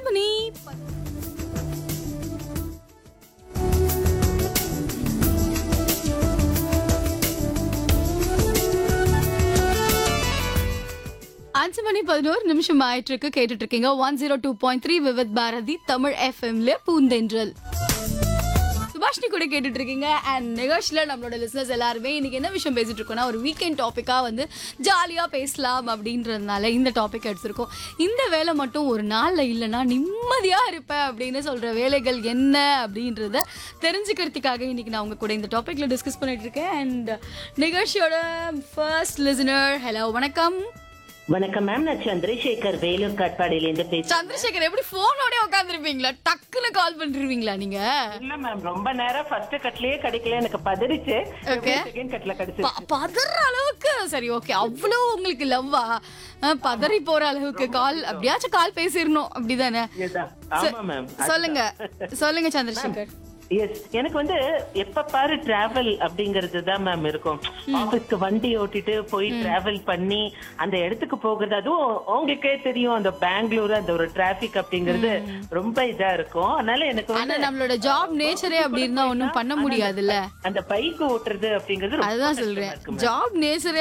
மணி அஞ்சு மணி பதினோரு நிமிஷம் ஆயிட்டு இருக்கு கேட்டுட்டு இருக்கீங்க one zero two point three Vividh Bharati Tamil எஃப்எம்ல பூந்தென்றல் சுபாஷினி கூட கேட்டுட்டு இருக்கீங்க அண்ட் நிகழ்ச்சியில் நம்மளோட லிசனர்ஸ் எல்லாருமே இன்னைக்கு என்ன விஷயம் பேசிட்டு இருக்கோம்னா ஒரு வீக்கெண்ட் டாப்பிக்காக வந்து ஜாலியாக பேசலாம் அப்படின்றதுனால இந்த டாபிக் எடுத்திருக்கோம் இந்த வேலை மட்டும் ஒரு நாளில் இல்லைன்னா நிம்மதியாக இருப்பேன் அப்படின்னு சொல்கிற வேலைகள் என்ன அப்படின்றத தெரிஞ்சுக்கிறதுக்காக இன்னைக்கு நான் உங்க கூட இந்த டாப்பிக்கில் டிஸ்கஸ் பண்ணிட்டு இருக்கேன் அண்ட் நிகழ்ச்சியோட ஃபர்ஸ்ட் லிசனர் ஹலோ வணக்கம் வணக்கம் மேம் நான் சந்திரசேகர் வேலூர் காட்பாடியிலேருந்து பேசுறேன் சந்திரசேகர் எப்படி போனோட உட்காந்துருப்பீங்களா டக்குன்னு கால் பண்ணிருவீங்களா நீங்க இல்ல மேம் ரொம்ப நேரம் ஃபர்ஸ்ட் கட்லயே கிடைக்கல எனக்கு பதறிச்சு Okay. செகண்ட் கட்ல கிடைச்சு ப- பதற அளவுக்கு சரி ஓகே அவ்வளோ உங்களுக்கு லவ்வா பதறி போற அளவுக்கு கால் அப்படியாச்சும் கால் பேசிடணும் அப்படிதானே இதுதான். ச- ஆமா மேம் சொல்லுங்க சொல்லுங்க சந்திரசேகர் எஸ் எனக்கு வந்து எப்ப பாரு டிராவல் அப்படிங்கறது தான் மேம் இருக்கும் ஆபீஸ்க்கு வண்டி ஓட்டிட்டு போய் டிராவல் பண்ணி அந்த இடத்துக்கு போகிறது அதுவும் உங்களுக்கே தெரியும் அந்த பெங்களூர் அந்த ஒரு டிராபிக் அப்படிங்கிறது ரொம்ப இதா இருக்கும் அதனால எனக்கு ஆனா வந்து நம்மளோட ஜாப் நேச்சரே அப்படி இருந்தா ஒண்ணும் பண்ண முடியாதுல்ல அந்த பைக் ஓட்டுறது அப்படிங்கிறது ரொம்ப அதுதான் கஷ்டமா சொல்றேன் இருக்கு ma'am. ஜாப் நேச்சரே